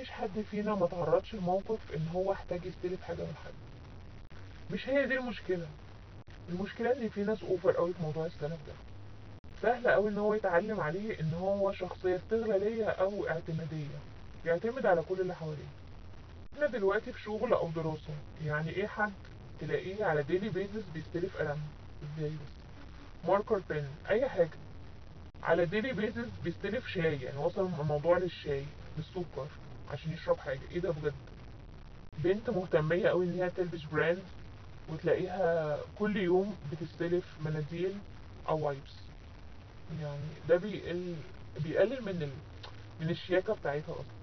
مفيش حد فينا ما تعرضش لموقف ان هو احتاج يستلف حاجه من حد مش هي دي المشكله المشكله ان في ناس اوفر قوي في موضوع السلف ده سهل قوي ان هو يتعلم عليه ان هو شخصيه استغلاليه او اعتماديه يعتمد على كل اللي حواليه احنا دلوقتي في شغل او دراسه يعني ايه حد تلاقيه على ديلي بيزس بيستلف قلم ازاي بس ماركر بن اي حاجه على ديلي بيزس بيستلف شاي يعني وصل الموضوع للشاي بالسكر عشان يشرب حاجه ايه ده بجد بنت مهتميه قوي ان هي تلبس براند وتلاقيها كل يوم بتستلف مناديل او وايبس يعني ده بيقل بيقلل من ال... من الشياكه بتاعتها اصلا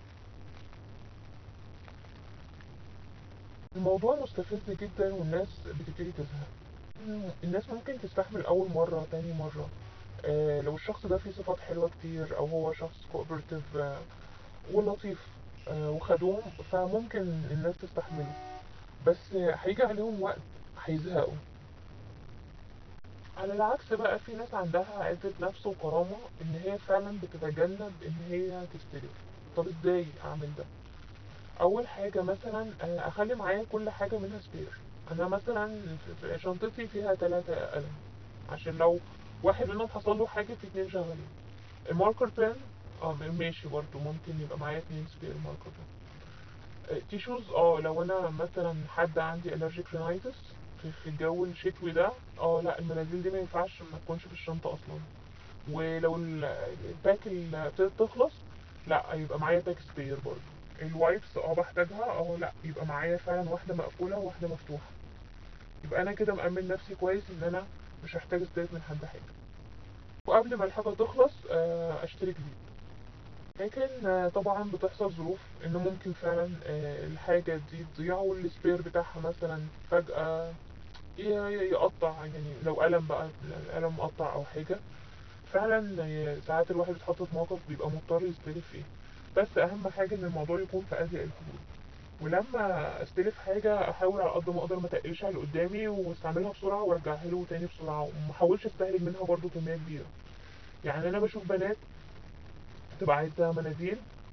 الموضوع مستفز جدا والناس بتبتدي تزهق الناس ممكن تستحمل اول مرة تاني مرة آه لو الشخص ده فيه صفات حلوة كتير او هو شخص كوبرتيف آه ولطيف آه وخدوم فممكن الناس تستحمله بس آه هيجي عليهم وقت هيزهقوا على العكس بقى في ناس عندها عزة نفس وكرامة ان هي فعلا بتتجنب ان هي تستلف طب ازاي اعمل ده اول حاجة مثلا آه، اخلي معايا كل حاجة منها سبير انا مثلا في شنطتي فيها ثلاثة قلم عشان لو واحد منهم حصل له حاجة في اتنين شغالين الماركر بين اه ماشي برضه ممكن يبقى معايا اتنين سبير ماركر بين تيشوز اه لو انا مثلا حد عندي الرجيك رينايتس في في الجو الشتوي ده اه لا المناديل دي ما ينفعش ما تكونش في الشنطة اصلا ولو ال- الباك اللي ابتدت تخلص لا يبقى معايا باك سبير برضه الوايبس اه بحتاجها اه لا يبقى معايا فعلا واحدة مقفولة وواحدة مفتوحة يبقى انا كده مأمن نفسي كويس ان انا مش هحتاج استلف من حد حاجة وقبل ما الحاجة تخلص آه، اشتري جديد لكن آه، طبعا بتحصل ظروف ان ممكن فعلا آه، الحاجة دي تضيع والسبير بتاعها مثلا فجأة ي- ي- يقطع يعني لو قلم بقى القلم مقطع او حاجة فعلا آه، ساعات الواحد بيتحط في موقف بيبقى مضطر يستلف فيه بس اهم حاجة ان الموضوع يكون في اضيق الحدود ولما استلف حاجة احاول على قد ما اقدر ما تقلش على اللي قدامي واستعملها بسرعة وارجعها له تاني بسرعة وما احاولش استهلك منها برضو كمية كبيرة يعني انا بشوف بنات تبقى عايزة مناديل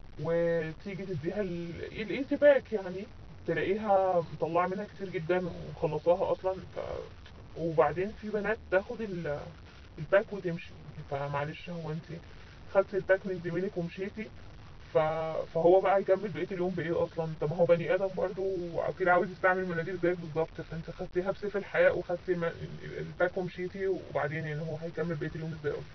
وتيجي تديها ال- الايزي باك يعني تلاقيها مطلعة منها كتير جدا ومخلصاها اصلا ف... وبعدين في بنات تاخد ال- الباك وتمشي فمعلش هو انت خدت الباك من زميلك ومشيتي ف... فهو بقى يكمل بقية اليوم بإيه أصلا طب ما هو بني آدم برضه وأكيد عاوز يستعمل مناديل زيك بالظبط فأنت خدتيها بسيف الحياة وخدتي الم- ال- الباك ومشيتي وبعدين يعني هو هيكمل بقية اليوم ازاي أصلا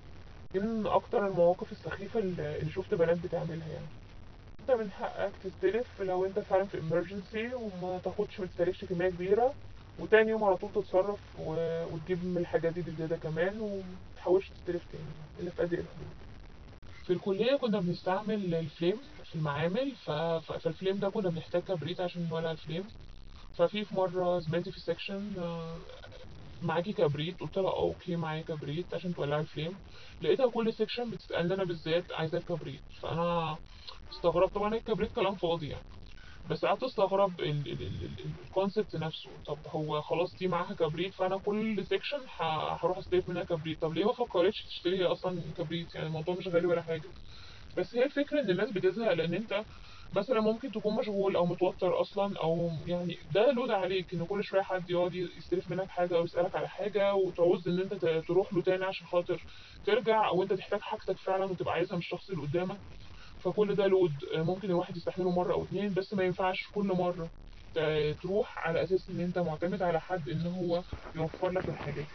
من أكتر المواقف السخيفة اللي اللي شفت بنات بتعملها يعني انت من حقك تستلف لو انت فعلا في emergency وما تاخدش ما تستلفش كمية كبيرة وتاني يوم على طول تتصرف و... وتجيب من الحاجات دي بزيادة كمان ومتحاولش تستلف تاني إلا في أضيق الحدود في الكلية كنا بنستعمل الفليم في المعامل ف... ف- فالفليم ده كنا بنحتاج كبريت عشان نولع الفليم ففي في مرة زميلتي في السكشن آه، معاكي كبريت قلت لها اه اوكي معايا كبريت عشان تولعي الفليم لقيتها كل سكشن بتسألني انا بالذات عايزة كبريت فانا استغربت طبعا الكبريت كلام فاضي يعني بس قعدت استغرب الكونسبت نفسه طب هو خلاص دي معاها كبريت فانا كل سيكشن هروح استلف منها كبريت طب ليه ما فكرتش تشتري هي اصلا كبريت يعني الموضوع مش غالي ولا حاجه بس هي الفكره ان الناس بتزهق لان انت مثلا ممكن تكون مشغول او متوتر اصلا او يعني ده لود عليك ان كل شويه حد يقعد يستلف منك حاجه او يسالك على حاجه وتعوز ان انت ت- تروح له تاني عشان خاطر ترجع او انت تحتاج حاجتك فعلا وتبقى عايزها من الشخص اللي قدامك فكل ده لود آه، ممكن الواحد يستحمله مرة أو اتنين بس ما ينفعش كل مرة ت- تروح على أساس إن أنت معتمد على حد إن هو يوفر لك الحاجات دي.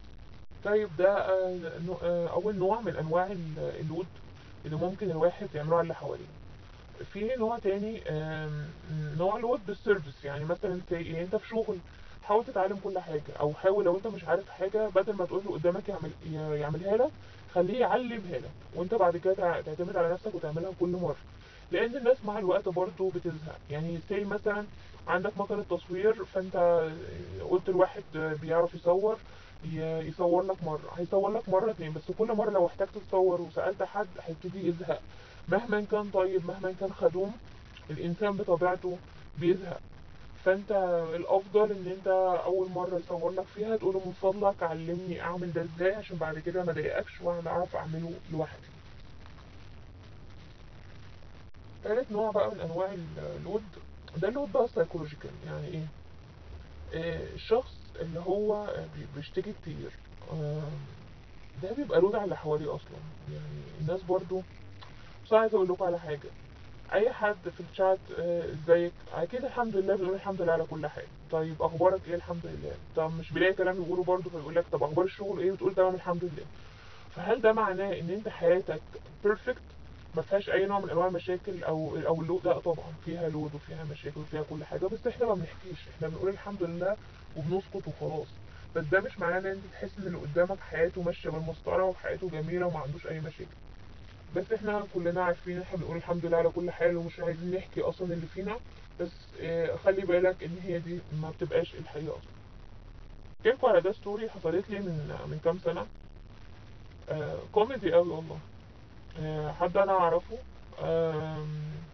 طيب ده آه، نوع- آه، أول نوع من أنواع ال- اللود اللي ممكن الواحد يعمله على اللي حواليه. في نوع تاني آم، نوع لود بالسيرفيس يعني مثلا زي إيه أنت في شغل حاول تتعلم كل حاجة أو حاول لو أنت مش عارف حاجة بدل ما تقول له قدامك يعمل ي- يعملها لك خليه يعلمها لك وأنت بعد كده تع- تعتمد على نفسك وتعملها كل مرة. لان الناس مع الوقت برضه بتزهق يعني زي مثلا عندك مكنة تصوير فانت قلت لواحد بيعرف يصور ي- يصور لك مرة هيصور لك مرة اتنين بس كل مرة لو احتجت تصور وسألت حد هيبتدي يزهق مهما كان طيب مهما كان خدوم الإنسان بطبيعته بيزهق فانت الافضل ان انت اول مره يصور لك فيها تقول له من فضلك علمني اعمل ده ازاي عشان بعد كده ما اضايقكش وانا اعرف اعمله لوحدي تالت نوع بقى من انواع اللود ده اللود بقى سايكولوجيكال يعني ايه آه، الشخص اللي هو بي- بيشتكي كتير آم، ده بيبقى لود على اللي حواليه اصلا يعني الناس برضو بس عايز اقول لكم على حاجه اي حد في الشات آه، ازيك اكيد الحمد لله بيقول الحمد لله على كل حاجه طيب اخبارك ايه الحمد لله طب مش بيلاقي كلام يقوله برضه فيقول لك طب اخبار الشغل ايه وتقول تمام الحمد لله فهل ده معناه ان انت حياتك بيرفكت ما فيهاش اي نوع من انواع المشاكل او او اللود لا طبعا فيها لود وفيها مشاكل وفيها كل حاجه بس احنا ما بنحكيش احنا بنقول الحمد لله وبنسكت وخلاص بس ده مش معناه ان انت تحس ان اللي قدامك حياته ماشيه بالمسطره وحياته جميله وما عندوش اي مشاكل بس احنا كلنا عارفين احنا بنقول الحمد لله على كل حال ومش عايزين نحكي اصلا اللي فينا بس اه خلي بالك ان هي دي ما بتبقاش الحقيقه اصلا احكيلكوا على ده ستوري حصلت لي من من كام سنه آه كوميدي قوي والله آه حد انا اعرفه آم،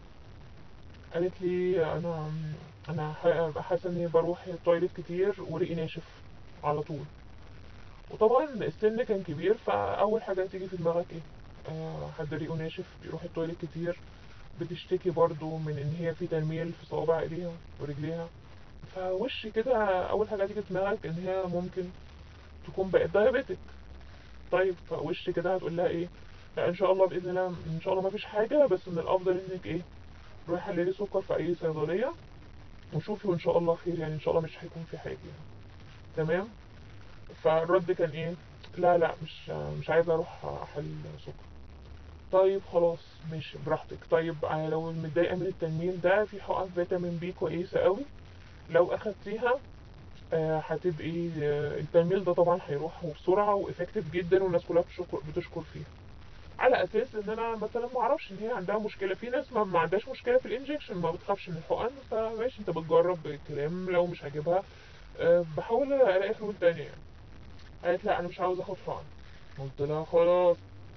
قالت لي انا انا ح- حاسه اني بروح التويليت كتير وريقي ناشف على طول وطبعا السن كان كبير فاول حاجه تيجي في دماغك ايه آه حد ريقه ناشف بيروح التويليت كتير بتشتكي برضو من ان هي في تنميل في صوابع ايديها ورجليها فوش كده اول حاجه تيجي في دماغك ان هي ممكن تكون بقت دايابيتك طيب فوش كده هتقول لها ايه لا ان شاء الله باذن الله ان شاء الله ما فيش حاجه بس من الافضل انك ايه روحي حللي سكر في اي صيدليه وشوفي وان شاء الله خير يعني ان شاء الله مش هيكون في حاجه يعني. تمام فالرد كان ايه لا لا مش مش عايزه اروح احل سكر طيب خلاص ماشي براحتك طيب آه، لو متضايقه من التنميل ده في حقن فيتامين بي كويسه قوي لو اخدتيها آه، هتبقي آه، التنميل ده طبعا هيروح وبسرعه وافكتيف جدا والناس كلها بتشكر بتشكر فيها على اساس ان انا مثلا ما اعرفش ان هي عندها مشكله في ناس ما, ما عندهاش مشكله في الانجكشن ما بتخافش من الحقن فماشي انت بتجرب الكلام لو مش عاجبها آه، بحاول الاقي حلول تانية يعني قالت لا انا مش عاوز اخد حقن قلت لها خلاص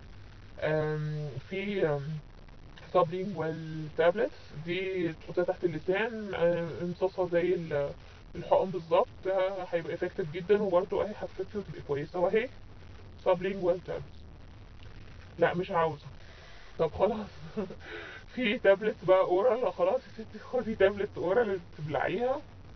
آم، في سابلينجوال تابلتس دي تحطها تحت اللسان آه، امتصاصها زي ال- الحقن بالظبط آه، هيبقى افكتيف جدا وبرضه اهي هتفكتيف وتبقى كويسه وهي سابلينجوال تابلت لا مش عاوزه طب خلاص في تابلت بقى اورال خلاص يا ستي خدي تابلت اورال تبلعيها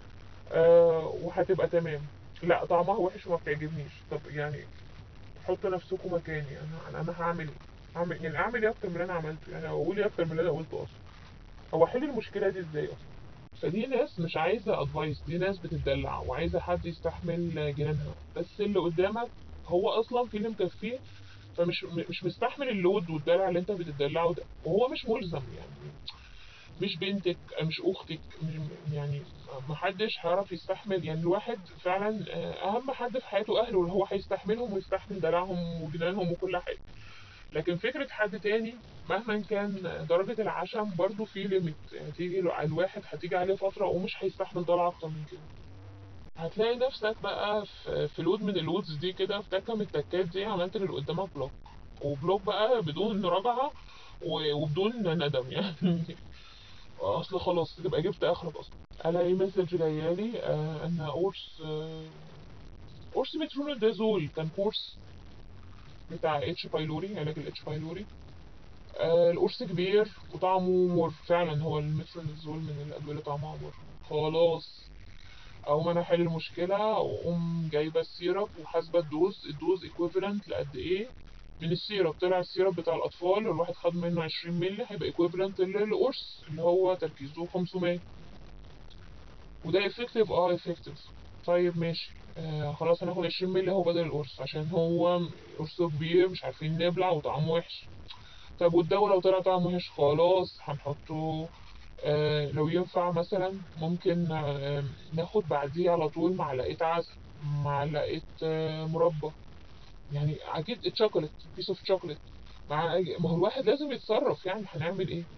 آه وهتبقى تمام لا طعمها وحش وما بتعجبنيش طب يعني حطوا نفسكم مكاني انا انا هعمل إيه؟ هعمل يعني اعمل ايه اكتر من اللي انا عملته يعني اقول ايه اكتر من اللي انا قلته اصلا هو احل المشكله دي ازاي اصلا فدي ناس مش عايزه ادفايس دي ناس بتدلع وعايزه حد يستحمل جنانها بس اللي قدامك هو اصلا في اللي مكفيه فمش مش مستحمل اللود والدلع اللي انت بتدلعه ده وهو مش ملزم يعني مش بنتك مش اختك مش يعني محدش هيعرف يستحمل يعني الواحد فعلا آه، اهم حد في حياته اهله اللي هو هيستحملهم ويستحمل دلعهم وجنانهم وكل حاجه لكن فكره حد تاني مهما كان درجه العشم برضه في ليميت يعني تيجي له- الواحد هتيجي عليه فتره ومش هيستحمل دلع اكتر من كده هتلاقي نفسك بقى في في لود من اللودز دي كده في تكه من التكات دي عملت اللي قدامك بلوك وبلوك بقى بدون رجعه و- وبدون ندم يعني اصل خلاص تبقى جبت اخرك اصلا الاقي مسج جايالي آه ان قرص آه قرص مترونيدازول كان كورس بتاع اتش بايلوري علاج الاتش بايلوري آه القرص كبير وطعمه مر فعلا هو المترونيدازول من الادويه اللي طعمها مر خلاص اقوم انا احل المشكله واقوم جايبه السيرب وحاسبه الدوز الدوز ايكويفالنت لقد ايه من السيرب طلع السيرب بتاع الاطفال لو الواحد خد منه 20 مللي هيبقى ايكويفالنت للقرص اللي هو تركيزه 500 وده افكتيف اه افكتيف طيب ماشي آه خلاص هناخد 20 مللي اهو بدل القرص عشان هو قرصه كبير مش عارفين نبلع وطعمه وحش طب والدواء لو طلع طعمه وحش خلاص هنحطه آه لو ينفع مثلا ممكن آه ناخد بعديه على طول معلقة عسل معلقة آه مربى يعني اكيد الشوكولات بيس اوف شوكولات مع ما هو الواحد لازم يتصرف يعني هنعمل ايه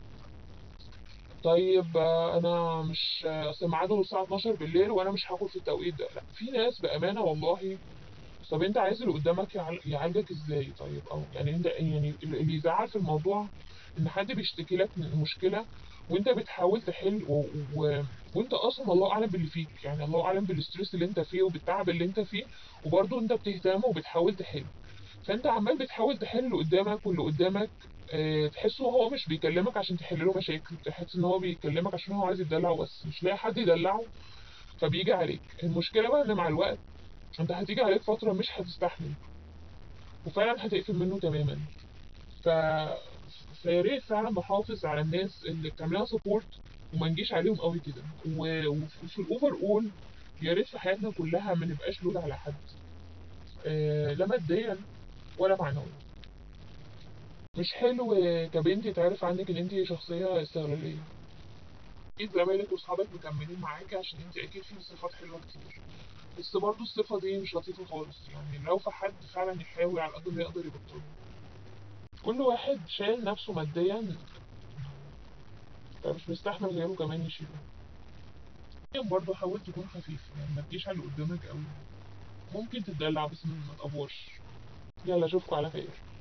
طيب آه، انا مش آه، اصل ميعاده الساعه 12 بالليل وانا مش هاكل في التوقيت ده لا في ناس بامانه والله طب انت عايز اللي قدامك يعال- يعالجك ازاي طيب او يعني انت يعني اللي يزعل في الموضوع ان حد بيشتكي لك من مشكله وانت بتحاول تحل و... و... وانت اصلا الله اعلم باللي فيك يعني الله اعلم بالستريس اللي انت فيه وبالتعب اللي انت فيه وبرضه انت بتهتم وبتحاول تحل فانت عمال بتحاول تحل اللي قدامك واللي قدامك آه، تحسه هو مش بيكلمك عشان تحل له مشاكل تحس ان هو بيكلمك عشان هو عايز يدلع بس مش لاقي حد يدلعه فبيجي عليك المشكله بقى ان مع الوقت انت هتيجي عليك فتره مش هتستحمل وفعلا هتقفل منه تماما ف فيا ريت فعلا نحافظ على الناس اللي بتعملها سبورت وما نجيش عليهم قوي كده و- وفي الاوفر اول يا ريت في حياتنا كلها ما نبقاش لود على حد آه، لا ماديا ولا معنويا مش حلو كبنت تعرف عنك ان انت شخصية استغلالية اكيد زمايلك واصحابك مكملين معاكي عشان انت اكيد في صفات حلوة كتير بس برضه الصفة دي مش لطيفة خالص يعني لو في حد فعلا يحاول على قد ما يقدر يبطلها كل واحد شايل نفسه ماديا فمش مستحمل غيره كمان يشيله برضه حاول تكون خفيف يعني ما تجيش على اللي قدامك قوي ممكن تتدلع بس ما تقفوش يلا اشوفكوا على خير